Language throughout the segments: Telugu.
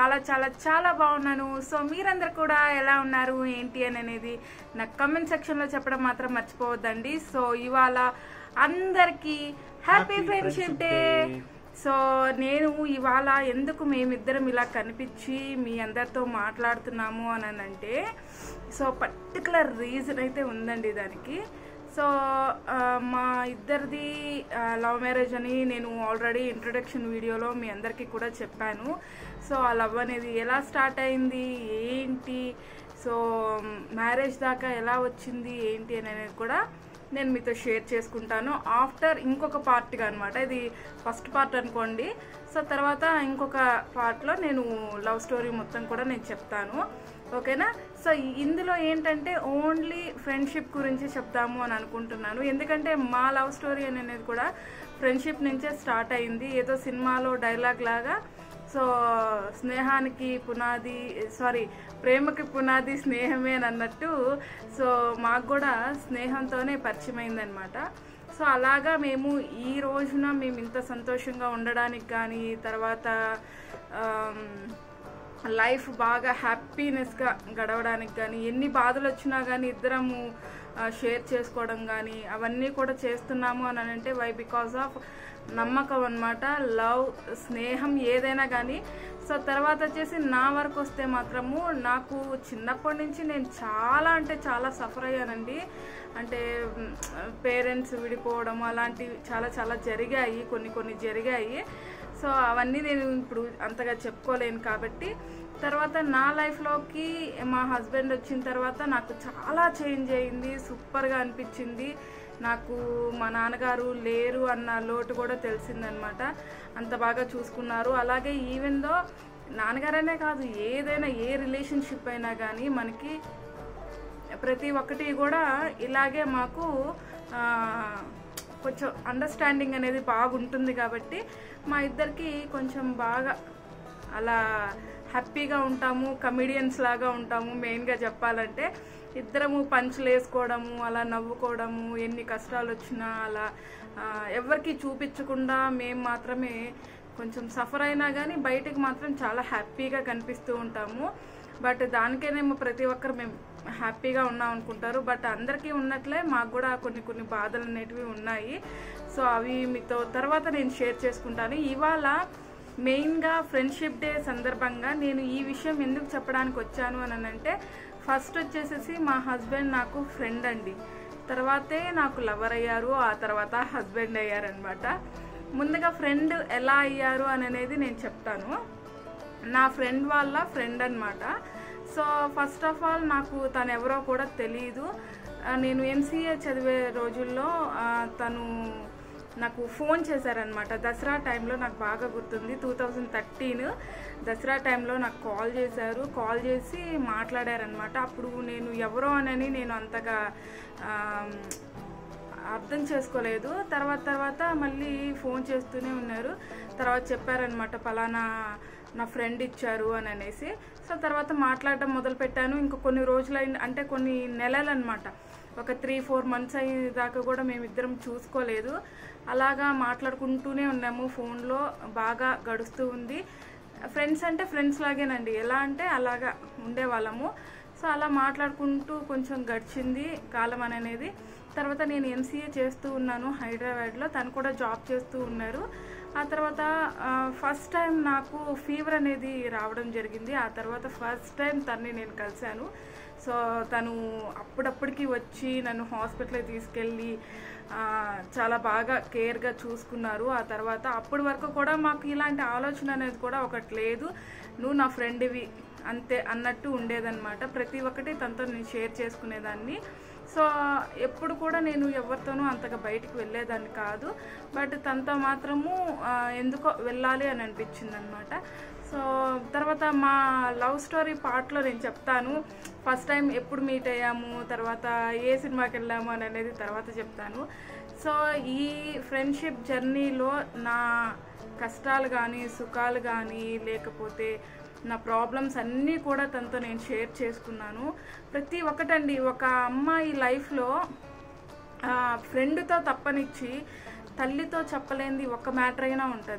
చాలా చాలా చాలా బాగున్నాను సో మీరందరు కూడా ఎలా ఉన్నారు ఏంటి అని అనేది నాకు కమెంట్ సెక్షన్లో చెప్పడం మాత్రం మర్చిపోవద్దండి సో ఇవాళ అందరికీ happy Happy friendship Friendship day Day. So నేను ఇవాళ ఎందుకు మేమిద్దరం ఇలా కనిపించి మీ అందరితో మాట్లాడుతున్నాము అని అంటే సో పర్టికులర్ రీజన్ అయితే ఉందండి దానికి సో ఆ, మా ఇద్దరిది లవ్ మ్యారేజ్ అని నేను ఆల్రెడీ ఇంట్రొడక్షన్ వీడియోలో మీ అందరికీ కూడా చెప్పాను సో ఆ లవ్ అనేది ఎలా స్టార్ట్ అయింది ఏంటి సో మ్యారేజ్ దాకా ఎలా వచ్చింది ఏంటి అనేది కూడా నేను మీతో షేర్ చేసుకుంటాను ఆఫ్టర్ ఇంకొక పార్ట్గా అనమాట ఇది ఫస్ట్ పార్ట్ అనుకోండి సో తర్వాత ఇంకొక పార్ట్లో నేను లవ్ స్టోరీ మొత్తం కూడా నేను చెప్తాను ఓకేనా సో ఇందులో ఏంటంటే ఓన్లీ ఫ్రెండ్షిప్ గురించి చెప్తాము అని అనుకుంటున్నాను ఎందుకంటే మా లవ్ స్టోరీ అనేది కూడా ఫ్రెండ్షిప్ నుంచే స్టార్ట్ అయింది ఏదో సినిమాలో డైలాగ్ లాగా సో స్నేహానికి పునాది సారీ ప్రేమకి పునాది స్నేహమే అని అన్నట్టు సో మాకు కూడా స్నేహంతోనే పరిచయం అయిందనమాట సో అలాగా మేము ఈ రోజున మేము ఇంత సంతోషంగా ఉండడానికి కానీ తర్వాత ఆమ్, లైఫ్ బాగా హ్యాపీనెస్గా గడవడానికి కానీ ఎన్ని బాధలు వచ్చినా కానీ ఇద్దరము షేర్ చేసుకోవడం కానీ అవన్నీ కూడా చేస్తున్నాము అని అంటే వై బికాస్ ఆఫ్ నమ్మకం అనమాట లవ్ స్నేహం ఏదైనా కానీ సో తర్వాత వచ్చేసి నా వరకు వస్తే మాత్రము నాకు చిన్నప్పటి నుంచి నేను చాలా అంటే చాలా సఫర్ అయ్యానండి అంటే పేరెంట్స్ విడిపోవడం అలాంటివి చాలా చాలా జరిగాయి కొన్ని కొన్ని జరిగాయి సో అవన్నీ నేను ఇప్పుడు అంతగా చెప్పుకోలేను కాబట్టి తర్వాత నా లైఫ్లోకి మా హస్బెండ్ వచ్చిన తర్వాత నాకు చాలా చేంజ్ అయింది సూపర్గా అనిపించింది నాకు మా నాన్నగారు లేరు అన్న లోటు కూడా తెలిసిందనమాట అంత బాగా చూసుకున్నారు అలాగే ఈవెన్ దో నాన్నగారనే కాదు ఏదైనా ఏ రిలేషన్షిప్ అయినా కానీ మనకి ప్రతి ఒక్కటి కూడా ఇలాగే మాకు ఆ, కొంచెం అండర్స్టాండింగ్ అనేది బాగుంటుంది కాబట్టి మా ఇద్దరికి కొంచెం బాగా అలా హ్యాపీగా ఉంటాము కమిడియన్స్ లాగా ఉంటాము మెయిన్గా చెప్పాలంటే ఇద్దరము పంచులు వేసుకోవడము అలా నవ్వుకోవడము ఎన్ని కష్టాలు వచ్చినా అలా ఆ, ఎవరికి చూపించకుండా మేము మాత్రమే కొంచెం సఫర్ అయినా కానీ బయటకు మాత్రం చాలా హ్యాపీగా కనిపిస్తూ ఉంటాము బట్ దానికేనేమో ప్రతి ఒక్కరు మేము హ్యాపీగా ఉన్నాం అనుకుంటారు బట్ అందరికీ ఉన్నట్లే మాకు కూడా కొన్ని కొన్ని బాధలు అనేటివి ఉన్నాయి సో అవి మీతో తర్వాత నేను షేర్ చేసుకుంటాను ఇవాళ మెయిన్గా ఫ్రెండ్షిప్ డే సందర్భంగా నేను ఈ విషయం ఎందుకు చెప్పడానికి వచ్చాను అని అంటే ఫస్ట్ వచ్చేసేసి మా హస్బెండ్ నాకు ఫ్రెండ్ అండి తర్వాతే నాకు లవర్ అయ్యారు ఆ తర్వాత హస్బెండ్ అయ్యారనమాట ముందుగా ఫ్రెండ్ ఎలా అయ్యారు అని అనేది నేను చెప్తాను నా ఫ్రెండ్ వాళ్ళ ఫ్రెండ్ అనమాట సో ఫస్ట్ ఆఫ్ ఆల్ నాకు తను ఎవరో కూడా తెలియదు ఆ, నేను ఎంసీఏ చదివే రోజుల్లో ఆ, తను నాకు ఫోన్ చేశారనమాట దసరా టైంలో నాకు బాగా గుర్తుంది టూ థౌజండ్ థర్టీన్ దసరా టైంలో నాకు కాల్ చేశారు కాల్ చేసి మాట్లాడారనమాట అప్పుడు నేను ఎవరో అనని నేను అంతగా ఆ, అర్థం చేసుకోలేదు తర్వాత తర్వాత మళ్ళీ ఫోన్ చేస్తూనే ఉన్నారు తర్వాత చెప్పారనమాట పలానా నా ఫ్రెండ్ ఇచ్చారు అని అనేసి సో తర్వాత మాట్లాడడం మొదలు పెట్టాను ఇంకా కొన్ని రోజులైన అంటే కొన్ని నెలలు అనమాట ఒక త్రీ ఫోర్ మంత్స్ అయ్యేదాకా కూడా మేమిద్దరం చూసుకోలేదు అలాగా మాట్లాడుకుంటూనే ఉన్నాము ఫోన్లో బాగా గడుస్తూ ఉంది ఫ్రెండ్స్ అంటే ఫ్రెండ్స్ లాగేనండి ఎలా అంటే అలాగా ఉండేవాళ్ళము సో అలా మాట్లాడుకుంటూ కొంచెం గడిచింది కాలం అనేది తర్వాత నేను ఎంసీఏ చేస్తూ ఉన్నాను హైదరాబాద్లో తను కూడా జాబ్ చేస్తూ ఉన్నారు ఆ తర్వాత ఫస్ట్ టైం నాకు ఫీవర్ అనేది రావడం జరిగింది ఆ తర్వాత ఫస్ట్ టైం తన్ని నేను కలిశాను సో తను అప్పుడప్పటికి వచ్చి నన్ను హాస్పిటల్కి తీసుకెళ్ళి ఆ, చాలా బాగా కేర్గా చూసుకున్నారు ఆ తర్వాత అప్పటి వరకు కూడా మాకు ఇలాంటి ఆలోచన అనేది కూడా ఒకటి లేదు నువ్వు నా ఫ్రెండ్వి అంతే అన్నట్టు ఉండేదన్నమాట ప్రతి ఒక్కటి తనతో నేను షేర్ చేసుకునేదాన్ని సో ఎప్పుడు కూడా నేను ఎవరితోనూ అంతగా బయటికి వెళ్ళేదాన్ని కాదు బట్ తనతో మాత్రము ఆ, ఎందుకో వెళ్ళాలి అని అనిపించింది అనమాట సో తర్వాత మా లవ్ స్టోరీ పార్ట్లో నేను చెప్తాను ఫస్ట్ టైం ఎప్పుడు మీట్ అయ్యాము తర్వాత ఏ సినిమాకి వెళ్ళాము అని అనేది తర్వాత చెప్తాను సో ఈ ఫ్రెండ్షిప్ జర్నీలో నా కష్టాలు కానీ సుఖాలు కానీ లేకపోతే నా ప్రాబ్లమ్స్ అన్నీ కూడా తనతో నేను షేర్ చేసుకున్నాను ప్రతి ఒక్కటండి ఒక అమ్మాయి లైఫ్లో ఫ్రెండ్తో తప్పనిచ్చి తల్లితో చెప్పలేనిది ఒక మ్యాటర్ అయినా ఉంటుంది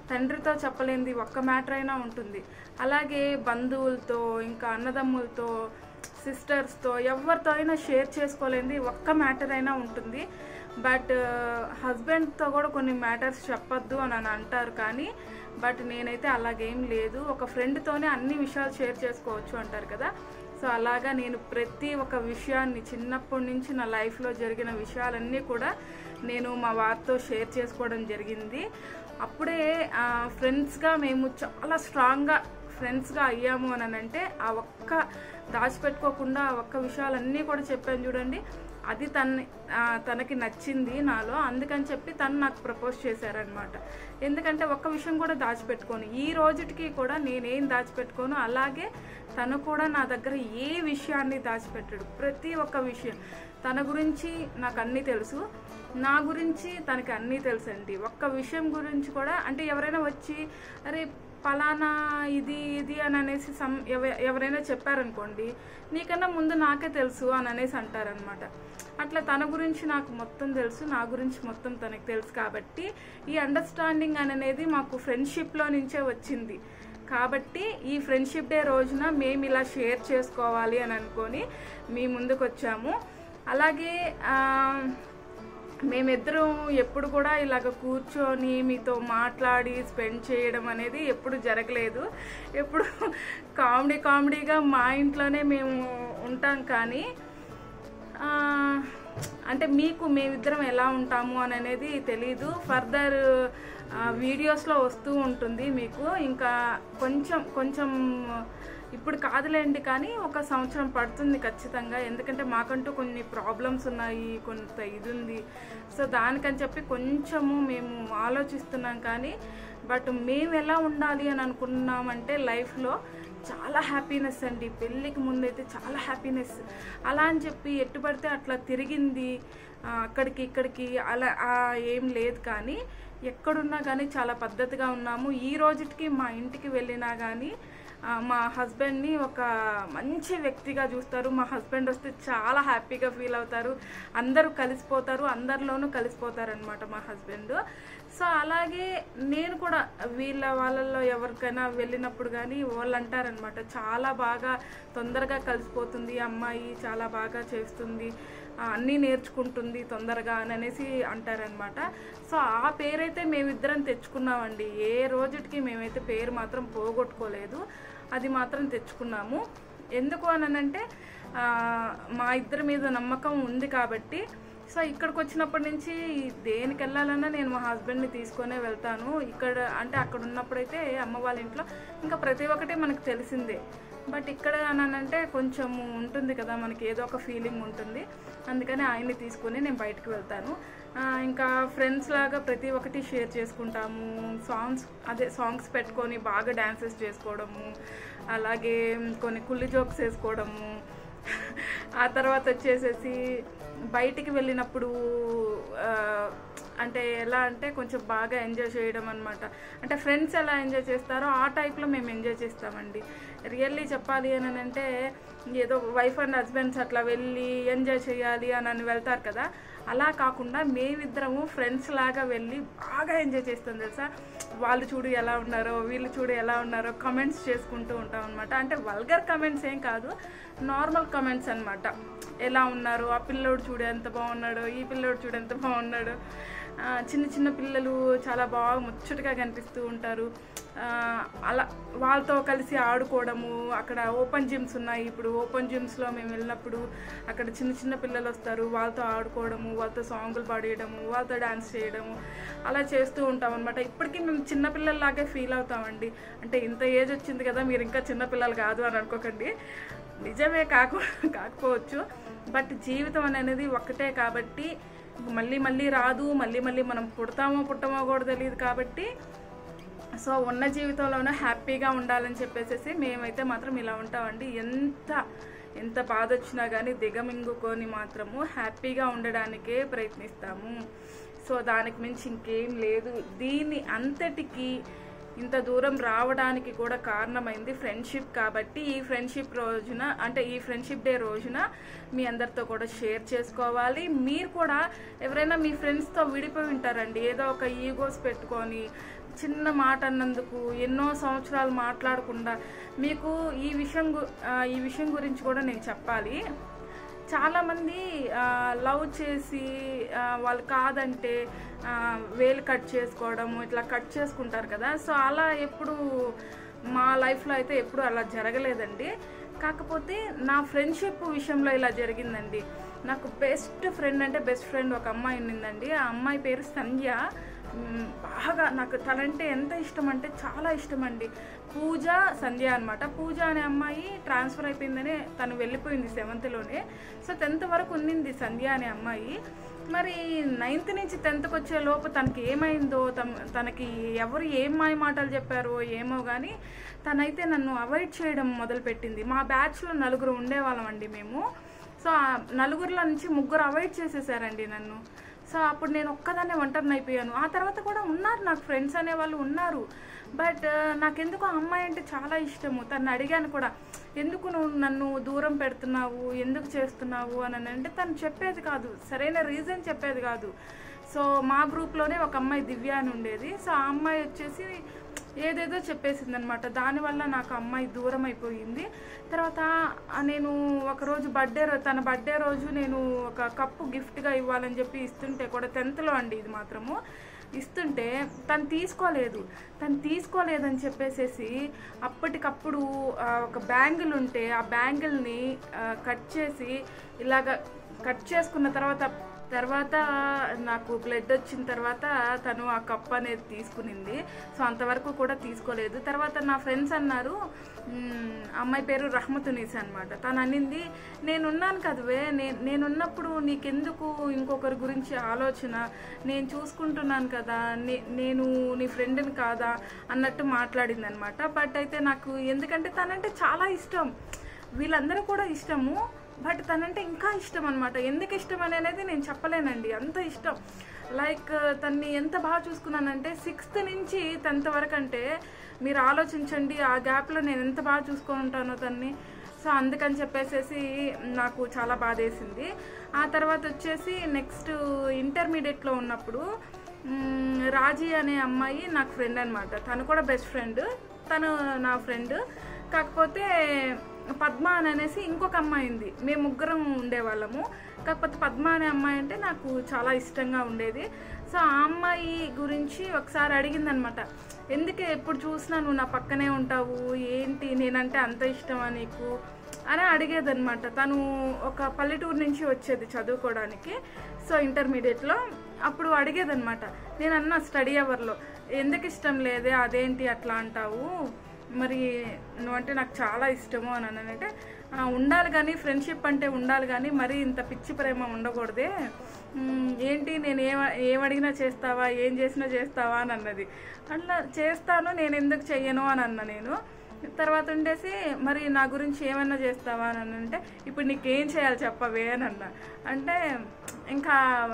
తండ్రితో చెప్పలేనిది ఒక్క మ్యాటర్ అయినా ఉంటుంది అలాగే బంధువులతో ఇంకా అన్నదమ్ములతో సిస్టర్స్తో ఎవరితో అయినా షేర్ చేసుకోలేనిది ఒక్క మ్యాటర్ అయినా ఉంటుంది బట్ హస్బెండ్తో కూడా కొన్ని మ్యాటర్స్ చెప్పొద్దు అని అని అంటారు కానీ బట్ నేనైతే అలాగేం లేదు ఒక ఫ్రెండ్తోనే అన్ని విషయాలు షేర్ చేసుకోవచ్చు అంటారు కదా సో అలాగా నేను ప్రతి ఒక్క విషయాన్ని చిన్నప్పటి నుంచి నా లైఫ్లో జరిగిన విషయాలన్నీ కూడా నేను మా వారితో షేర్ చేసుకోవడం జరిగింది అప్పుడే ఫ్రెండ్స్గా మేము చాలా స్ట్రాంగ్గా ఫ్రెండ్స్గా అయ్యాము అని అంటే ఆ ఒక్క దాచిపెట్టుకోకుండా ఆ ఒక్క విషయాలన్నీ కూడా చెప్పాను చూడండి అది తన ఆ, తనకి నచ్చింది నాలో అందుకని చెప్పి తను నాకు ప్రపోజ్ చేశారనమాట ఎందుకంటే ఒక్క విషయం కూడా దాచిపెట్టుకోను ఈ రోజుటికి కూడా నేనేం దాచిపెట్టుకోను అలాగే తను కూడా నా దగ్గర ఏ విషయాన్ని దాచిపెట్టాడు ప్రతి ఒక్క విషయం తన గురించి నాకు అన్నీ తెలుసు నా గురించి తనకి అన్నీ తెలుసండి ఒక్క విషయం గురించి కూడా అంటే ఎవరైనా వచ్చి అరే పలానా ఇది ఇది అని అనేసి సమ్ ఎవ- ఎవరైనా చెప్పారనుకోండి నీకన్నా ముందు నాకే తెలుసు అని అనేసి అంటారనమాట అట్లా తన గురించి నాకు మొత్తం తెలుసు నా గురించి మొత్తం తనకు తెలుసు కాబట్టి ఈ అండర్స్టాండింగ్ అనేది మాకు ఫ్రెండ్షిప్లో నుంచే వచ్చింది కాబట్టి ఈ ఫ్రెండ్షిప్ డే రోజున మేము ఇలా షేర్ చేసుకోవాలి అని అనుకొని మీ ముందుకు వచ్చాము అలాగే ఆ, మేమిద్దరం ఎప్పుడు కూడా ఇలాగ కూర్చొని మీతో మాట్లాడి స్పెండ్ చేయడం అనేది ఎప్పుడు జరగలేదు ఎప్పుడు కామెడీ కామెడీగా మా ఇంట్లోనే మేము ఉంటాం కానీ ఆ, అంటే మీకు మేమిద్దరం ఎలా ఉంటాము అని అనేది తెలీదు ఫర్దర్ వీడియోస్లో వస్తూ ఉంటుంది మీకు ఇంకా కొంచెం కొంచెం ఇప్పుడు కాదులేండి కానీ ఒక సంవత్సరం పడుతుంది ఖచ్చితంగా ఎందుకంటే మాకంటూ కొన్ని ప్రాబ్లమ్స్ ఉన్నాయి కొంత ఇది ఉంది సో దానికని చెప్పి కొంచెము మేము ఆలోచిస్తున్నాం కానీ బట్ మేము ఎలా ఉండాలి అని అనుకున్నామంటే లైఫ్లో చాలా హ్యాపీనెస్ అండి పెళ్ళికి ముందైతే చాలా హ్యాపీనెస్ అలా అని చెప్పి ఎట్టు పడితే అట్లా తిరిగింది ఆ, అక్కడికి ఇక్కడికి అలా ఆ, ఏం లేదు కానీ ఎక్కడున్నా కానీ చాలా పద్ధతిగా ఉన్నాము ఈ రోజుకి మా ఇంటికి వెళ్ళినా కానీ ఆ, మా హస్బెండ్ని ఒక మంచి వ్యక్తిగా చూస్తారు మా హస్బెండ్ వస్తే చాలా హ్యాపీగా ఫీల్ అవుతారు అందరూ కలిసిపోతారు అందరిలోనూ కలిసిపోతారు అనమాట మా హస్బెండ్ సో అలాగే నేను కూడా వీళ్ళ వాళ్ళల్లో ఎవరికైనా వెళ్ళినప్పుడు కానీ వాళ్ళు అంటారనమాట చాలా బాగా తొందరగా కలిసిపోతుంది ఈ అమ్మాయి చాలా బాగా చేస్తుంది ఆ, అన్నీ నేర్చుకుంటుంది తొందరగా అని అనేసి అంటారనమాట సో ఆ పేరైతే మేమిద్దరం తెచ్చుకున్నామండి ఏ రోజుకి మేమైతే పేరు మాత్రం పోగొట్టుకోలేదు అది మాత్రం తెచ్చుకున్నాము ఎందుకు అనంటే ఆ, మా ఇద్దరి మీద నమ్మకం ఉంది కాబట్టి సో ఇక్కడికి వచ్చినప్పటి నుంచి దేనికి వెళ్ళాలన్నా నేను మా హస్బెండ్ని తీసుకొనే వెళ్తాను ఇక్కడ అంటే అక్కడ ఉన్నప్పుడైతే అమ్మ వాళ్ళ ఇంట్లో ఇంకా ప్రతి ఒక్కటి మనకు తెలిసిందే బట్ ఇక్కడ అనంటే కొంచెం ఉంటుంది కదా మనకి ఏదో ఒక ఫీలింగ్ ఉంటుంది అందుకని ఆయన్ని తీసుకొని నేను బయటకు వెళ్తాను ఆ, ఇంకా ఫ్రెండ్స్ లాగా ప్రతి ఒక్కటి షేర్ చేసుకుంటాము సాంగ్స్ అదే సాంగ్స్ పెట్టుకొని బాగా డ్యాన్సెస్ చేసుకోవడము అలాగే కొన్ని కుల్లి జోక్స్ వేసుకోవడము ఆ తర్వాత వచ్చేసేసి బయటికి వెళ్ళినప్పుడు ఆ, అంటే ఎలా అంటే కొంచెం బాగా ఎంజాయ్ చేయడం అనమాట అంటే ఫ్రెండ్స్ ఎలా ఎంజాయ్ చేస్తారో ఆ టైప్లో మేము ఎంజాయ్ చేస్తామండి రియల్లీ చెప్పాలి అని అంటే ఏదో వైఫ్ అండ్ హస్బెండ్స్ అట్లా వెళ్ళి ఎంజాయ్ చేయాలి అని అని వెళ్తారు కదా అలా కాకుండా మేమిద్దరము ఫ్రెండ్స్ లాగా వెళ్ళి బాగా ఎంజాయ్ చేస్తాం తెలుసా వాళ్ళు చూడు ఎలా ఉన్నారో వీళ్ళు చూడు ఎలా ఉన్నారో కమెంట్స్ చేసుకుంటూ ఉంటాం అనమాట అంటే వల్గర్ కమెంట్స్ ఏం కాదు నార్మల్ కమెంట్స్ అన్నమాట ఎలా ఉన్నారు ఆ పిల్లోడు చూడు ఎంత బాగున్నాడు ఈ పిల్లోడు చూడు ఎంత బాగున్నాడు ఆ, చిన్న చిన్న పిల్లలు చాలా బాగా ముచ్చటగా కనిపిస్తూ ఉంటారు ఆ, అలా వాళ్ళతో కలిసి ఆడుకోవడము అక్కడ ఓపెన్ జిమ్స్ ఉన్నాయి ఇప్పుడు ఓపెన్ జిమ్స్లో మేము వెళ్ళినప్పుడు అక్కడ చిన్న చిన్న పిల్లలు వస్తారు వాళ్ళతో ఆడుకోవడము వాళ్ళతో సాంగులు పాడేయడము వాళ్ళతో డ్యాన్స్ చేయడము అలా చేస్తూ ఉంటాం అనమాట ఇప్పటికీ మేము చిన్న పిల్లల్లాగే ఫీల్ అవుతామండి అంటే ఇంత ఏజ్ వచ్చింది కదా మీరు ఇంకా చిన్న పిల్లలు కాదు అని అనుకోకండి నిజమే కాకు కాకపోవచ్చు బట్ జీవితం అనేది ఒక్కటే కాబట్టి మళ్ళీ మళ్ళీ రాదు మళ్ళీ మళ్ళీ మనం పుడతామో పుట్టమో కూడా తెలియదు కాబట్టి సో ఉన్న జీవితంలోనే హ్యాపీగా ఉండాలని చెప్పేసి మేమైతే మాత్రం ఇలా ఉంటామండి ఎంత ఎంత బాధ వచ్చినా కానీ దిగమింగుకొని మాత్రము హ్యాపీగా ఉండడానికే ప్రయత్నిస్తాము సో దానికి మించి ఇంకేం లేదు దీని అంతటికి ఇంత దూరం రావడానికి కూడా కారణమైంది ఫ్రెండ్షిప్ కాబట్టి ఈ ఫ్రెండ్షిప్ రోజున అంటే ఈ ఫ్రెండ్షిప్ డే రోజున మీ అందరితో కూడా షేర్ చేసుకోవాలి మీరు కూడా ఎవరైనా మీ ఫ్రెండ్స్తో విడిపోయి ఉంటారండి ఏదో ఒక ఈగోస్ పెట్టుకొని చిన్న మాట అన్నందుకు ఎన్నో సంవత్సరాలు మాట్లాడకుండా మీకు ఈ విషయం గు- ఆ, ఈ విషయం గురించి కూడా నేను చెప్పాలి చాలామంది లవ్ చేసి ఆ, వాళ్ళు కాదంటే ఆ, వేలు కట్ చేసుకోవడం ఇట్లా కట్ చేసుకుంటారు కదా సో అలా ఎప్పుడు మా లైఫ్లో అయితే ఎప్పుడు అలా జరగలేదండి కాకపోతే నా ఫ్రెండ్షిప్ విషయంలో ఇలా జరిగిందండి నాకు బెస్ట్ ఫ్రెండ్ అంటే బెస్ట్ ఫ్రెండ్ ఒక అమ్మాయి ఉండిందండి ఆ అమ్మాయి పేరు సంధ్య మ్, బాగా నాకు తనంటే ఎంత ఇష్టం అంటే చాలా ఇష్టం అండి పూజ సంధ్య అనమాట పూజ అనే అమ్మాయి ట్రాన్స్ఫర్ అయిపోయిందని తను వెళ్ళిపోయింది సెవెంత్లోనే సో టెన్త్ వరకు ఉన్నింది సంధ్య అనే అమ్మాయి మరి నైన్త్ నుంచి టెన్త్కి వచ్చే లోపు తనకి ఏమైందో తమ తనకి ఎవరు ఏం మాయ మాటలు చెప్పారో ఏమో కానీ తనైతే నన్ను అవాయిడ్ చేయడం మొదలుపెట్టింది మా బ్యాచ్లో నలుగురు ఉండేవాళ్ళం అండి మేము సో ఆ నలుగురిలో నుంచి ముగ్గురు అవాయిడ్ చేసేసారండి నన్ను సో అప్పుడు నేను ఒక్కదాన్నే ఒంటరిని అయిపోయాను ఆ తర్వాత కూడా ఉన్నారు నాకు ఫ్రెండ్స్ అనేవాళ్ళు ఉన్నారు బట్ నాకెందుకు ఆ అమ్మాయి అంటే చాలా ఇష్టము తను అడిగాను కూడా ఎందుకు నువ్వు నన్ను దూరం పెడుతున్నావు ఎందుకు చేస్తున్నావు అని అంటే తను చెప్పేది కాదు సరైన రీజన్ చెప్పేది కాదు సో మా గ్రూప్లోనే ఒక అమ్మాయి దివ్య అని ఉండేది సో ఆ అమ్మాయి వచ్చేసి ఏదేదో చెప్పేసింది అనమాట దానివల్ల నాకు ఆ అమ్మాయి దూరం అయిపోయింది తర్వాత ఆ నేను ఒకరోజు బర్త్డే రో తన బర్త్డే రోజు నేను ఒక కప్పు గిఫ్ట్గా ఇవ్వాలని చెప్పి ఇస్తుంటే కూడా టెన్త్లో అండి ఇది మాత్రము ఇస్తుంటే తను తీసుకోలేదు తను తీసుకోలేదని చెప్పేసేసి అప్పటికప్పుడు ఆ, ఒక బ్యాంగిల్ ఉంటే ఆ బ్యాంగిల్ని కట్ చేసి ఇలాగ కట్ చేసుకున్న తర్వాత తర్వాత నాకు బ్లడ్ వచ్చిన తర్వాత తను ఆ కప్ అనేది తీసుకునింది సో అంతవరకు కూడా తీసుకోలేదు తర్వాత నా ఫ్రెండ్స్ అన్నారు "మ్మ్, అమ్మాయి పేరు రహమతునీస్ అనమాట తను అనింది నేనున్నాను కదవే నే- నేనున్నప్పుడు నీకెందుకు ఇంకొకరి గురించి ఆలోచన నేను చూసుకుంటున్నాను కదా నే- నేను నీ ఫ్రెండ్ని కాదా అన్నట్టు మాట్లాడింది అనమాట బట్ అయితే నాకు ఎందుకంటే తనంటే చాలా ఇష్టం వీళ్ళందరూ కూడా ఇష్టము బట్ తనంటే ఇంకా ఇష్టం అనమాట ఎందుకు ఇష్టం అని అనేది నేను చెప్పలేనండి అంత ఇష్టం లైక్ తన్ని ఎంత బాగా చూసుకున్నానంటే సిక్స్త్ నుంచి టెన్త్ వరకు అంటే మీరు ఆలోచించండి ఆ గ్యాప్లో నేను ఎంత బాగా చూసుకొని ఉంటానో తన్ని సో అందుకని చెప్పేసేసి నాకు చాలా బాధేసింది ఆ తర్వాత వచ్చేసి నెక్స్ట్ ఇంటర్మీడియట్లో ఉన్నప్పుడు మ్, రాజీ అనే అమ్మాయి నాకు ఫ్రెండ్ అనమాట తను కూడా బెస్ట్ ఫ్రెండ్ తను నా ఫ్రెండ్ కాకపోతే పద్మ అని అనేసి ఇంకొక అమ్మాయి ఉంది మేము ముగ్గురం ఉండేవాళ్ళము కాకపోతే పద్మ అనే అమ్మాయి అంటే నాకు చాలా ఇష్టంగా ఉండేది సో ఆ అమ్మాయి గురించి ఒకసారి అడిగిందనమాట ఎందుకే ఎప్పుడు చూసినా నువ్వు నా పక్కనే ఉంటావు ఏంటి నేనంటే అంత ఇష్టమా నీకు అని అడిగేదన్నమాట తను ఒక పల్లెటూరు నుంచి వచ్చేది చదువుకోవడానికి సో ఇంటర్మీడియట్లో అప్పుడు అడిగేదన్నమాట నేను అన్న స్టడీ అవర్లో ఎందుకు ఇష్టం లేదే అదేంటి అట్లా అంటావు మరి నువ్వంటే నాకు చాలా ఇష్టము అని అన్నానంటే "ఆ, ఉండాలి కానీ ఫ్రెండ్షిప్ అంటే ఉండాలి కానీ మరీ ఇంత పిచ్చి ప్రేమ ఉండకూడదే "మ్, ఏంటి నేను ఏమ ఏమడిగినా చేస్తావా ఏం చేసినా చేస్తావా అని అన్నది అట్లా చేస్తాను నేను ఎందుకు చెయ్యను అని అన్న నేను తర్వాత ఉండేసి మరి నా గురించి ఏమన్నా చేస్తావా అని అంటే ఇప్పుడు నీకేం చేయాలి చెప్పవే అని అన్న అంటే ఇంకా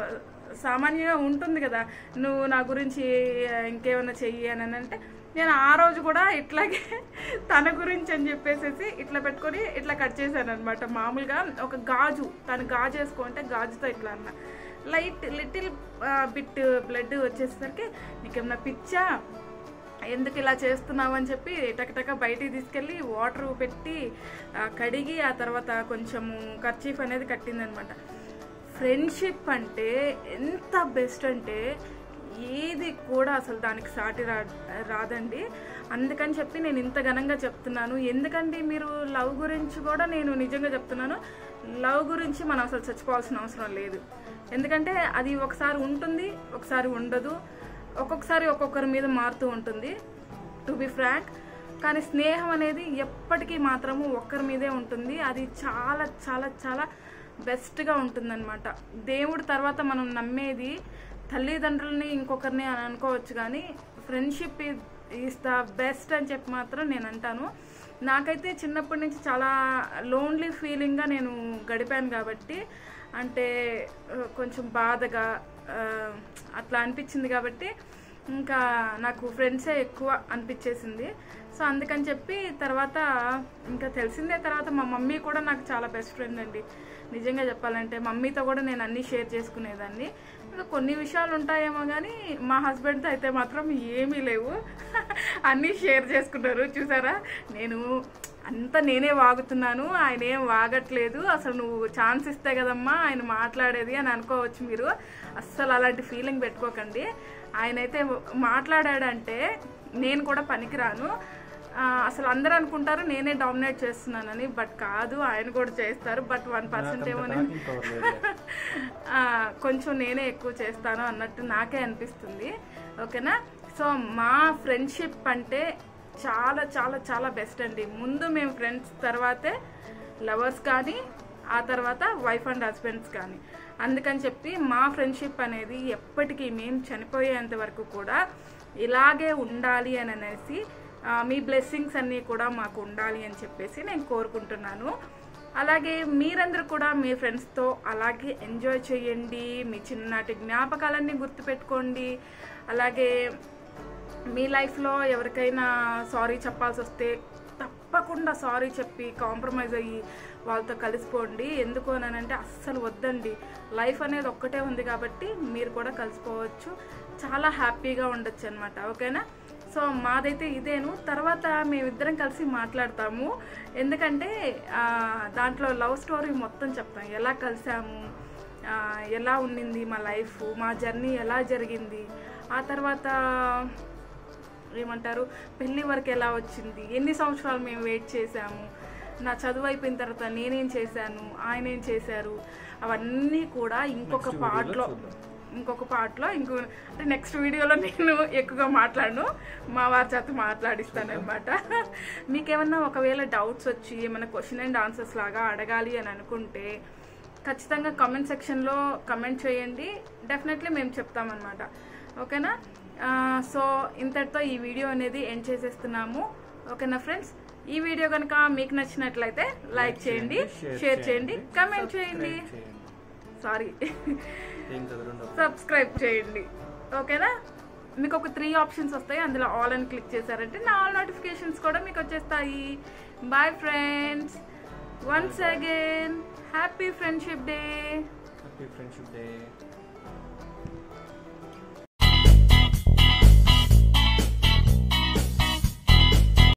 సామాన్యంగా ఉంటుంది కదా నువ్వు నా గురించి ఇంకేమన్నా చెయ్యి అని అంటే నేను ఆ రోజు కూడా ఇట్లాగే తన గురించి అని చెప్పేసేసి ఇట్లా పెట్టుకొని ఇట్లా కట్ చేశాను అనమాట మామూలుగా ఒక గాజు తను గాజు వేసుకుంటే గాజుతో ఇట్లా అన్న లైట్ లిటిల్ బిట్ బ్లడ్ వచ్చేసరికి నీకేమన్నా పిచ్చా ఎందుకు ఇలా చేస్తున్నావు అని చెప్పి టకటక బయటికి తీసుకెళ్ళి వాటర్ పెట్టి ఆ, కడిగి ఆ తర్వాత కొంచెము కర్చీఫ్ అనేది కట్టిందనమాట ఫ్రెండ్షిప్ అంటే ఎంత బెస్ట్ అంటే ఏది కూడా అసలు దానికి సాటి రా రాదండి అందుకని చెప్పి నేను ఇంత ఘనంగా చెప్తున్నాను ఎందుకంటే మీరు లవ్ గురించి కూడా నేను నిజంగా చెప్తున్నాను లవ్ గురించి మనం అసలు చచ్చిపోవాల్సిన అవసరం లేదు ఎందుకంటే అది ఒకసారి ఉంటుంది ఒకసారి ఉండదు ఒక్కొక్కసారి ఒక్కొక్కరి మీద మారుతూ ఉంటుంది టు బి ఫ్రాంక్ కానీ స్నేహం అనేది ఎప్పటికీ మాత్రము ఒక్కరి మీదే ఉంటుంది అది చాలా చాలా చాలా బెస్ట్గా ఉంటుందన్నమాట దేవుడి తర్వాత మనం నమ్మేది తల్లిదండ్రులని ఇంకొకరిని అని అనుకోవచ్చు కానీ ఫ్రెండ్షిప్ ఈజ్ ద బెస్ట్ అని చెప్పి మాత్రం నేను అంటాను నాకైతే చిన్నప్పటి నుంచి చాలా లోన్లీ ఫీలింగ్గా నేను గడిపాను కాబట్టి అంటే ఆ, కొంచెం బాధగా ఆ, అట్లా అనిపించింది కాబట్టి ఇంకా నాకు ఫ్రెండ్సే ఎక్కువ అనిపించేసింది సో అందుకని చెప్పి తర్వాత ఇంకా తెలిసిందే తర్వాత మా మమ్మీ కూడా నాకు చాలా బెస్ట్ ఫ్రెండ్ అండి నిజంగా చెప్పాలంటే మమ్మీతో కూడా నేను అన్నీ షేర్ చేసుకునేదాన్ని ఇంకా కొన్ని విషయాలు ఉంటాయేమో కానీ మా హస్బెండ్తో అయితే మాత్రం ఏమీ లేవు అన్నీ షేర్ చేసుకుంటారు చూసారా నేను అంతా నేనే వాగుతున్నాను ఆయన ఏం వాగట్లేదు అసలు నువ్వు ఛాన్స్ ఇస్తే కదమ్మా ఆయన మాట్లాడేది అని అనుకోవచ్చు మీరు అస్సలు అలాంటి ఫీలింగ్ పెట్టుకోకండి ఆయన అయితే మాట్లాడాడంటే నేను కూడా పనికిరాను ఆ, అసలు అందరూ అనుకుంటారు నేనే డామినేట్ చేస్తున్నానని బట్ కాదు ఆయన కూడా చేస్తారు బట్ వన్ పర్సెంట్ ఏమో నేను టాకింగ్ పవర్ లేదు ఆ, కొంచెం నేనే ఎక్కువ చేస్తాను అన్నట్టు నాకే అనిపిస్తుంది ఓకేనా సో మా ఫ్రెండ్షిప్ అంటే చాలా చాలా చాలా బెస్ట్ అండి ముందు మేము ఫ్రెండ్స్ తర్వాతే లవర్స్ కానీ ఆ తర్వాత వైఫ్ అండ్ హస్బెండ్స్ కానీ అందుకని చెప్పి మా ఫ్రెండ్షిప్ అనేది ఎప్పటికీ మేము చనిపోయేంత వరకు కూడా ఇలాగే ఉండాలి అని అనేసి ఆ, మీ బ్లెస్సింగ్స్ అన్నీ కూడా మాకు ఉండాలి అని చెప్పేసి నేను కోరుకుంటున్నాను అలాగే మీరందరూ కూడా మీ ఫ్రెండ్స్తో అలాగే ఎంజాయ్ చేయండి మీ చిన్ననాటి జ్ఞాపకాలన్నీ గుర్తుపెట్టుకోండి అలాగే మీ లైఫ్లో ఎవరికైనా సారీ చెప్పాల్సి వస్తే తప్పకుండా సారీ చెప్పి కాంప్రమైజ్ అయ్యి వాళ్ళతో కలిసిపోండి ఎందుకు అని అంటే అస్సలు వద్దండి లైఫ్ అనేది ఒక్కటే ఉంది కాబట్టి మీరు కూడా కలిసిపోవచ్చు చాలా హ్యాపీగా ఉండొచ్చు అనమాట ఓకేనా సో మాదైతే ఇదేను తర్వాత మేమిద్దరం కలిసి మాట్లాడతాము ఎందుకంటే ఆ, దాంట్లో లవ్ స్టోరీ మొత్తం చెప్తాం ఎలా కలిసాము ఆ, ఎలా ఉండింది మా లైఫ్ మా జర్నీ ఎలా జరిగింది ఆ తర్వాత ఏమంటారు పెళ్ళి వరకు ఎలా వచ్చింది ఎన్ని సంవత్సరాలు మేము వెయిట్ చేసాము నా చదువు అయిపోయిన తర్వాత నేనేం చేశాను ఆయన ఏం చేశారు అవన్నీ కూడా ఇంకొక Next పార్ట్లో video లో చూద్దాం. ఇంకొక పార్ట్లో ఇంకో అంటే నెక్స్ట్ వీడియోలో నేను ఎక్కువగా మాట్లాడను మా వారి చేత మాట్లాడిస్తాను అనమాట మీకేమన్నా ఒకవేళ డౌట్స్ వచ్చి ఏమైనా క్వశ్చన్ అండ్ ఆన్సర్స్ లాగా అడగాలి అని అనుకుంటే ఖచ్చితంగా కామెంట్ సెక్షన్లో కమెంట్ చేయండి డెఫినెట్లీ మేము చెప్తామన్నమాట ఓకేనా ఆ, సో ఇంతటితో ఈ వీడియో అనేది ఎండ్ చేసేస్తున్నాము ఓకేనా ఫ్రెండ్స్ ఈ వీడియో కనుక మీకు నచ్చినట్లయితే లైక్ చేయండి షేర్ చేయండి కమెంట్ చేయండి సారీ ఏం చదవడం సబ్స్క్రైబ్ చేయండి ఓకేనా మీకు ఒక త్రీ ఆప్షన్స్ వస్తాయి అందులో ఆల్ అని క్లిక్ చేశారంటే నా ఆల్ నోటిఫికేషన్స్ కూడా మీకు వచ్చేస్తాయి bye friends once again happy friendship day happy friendship day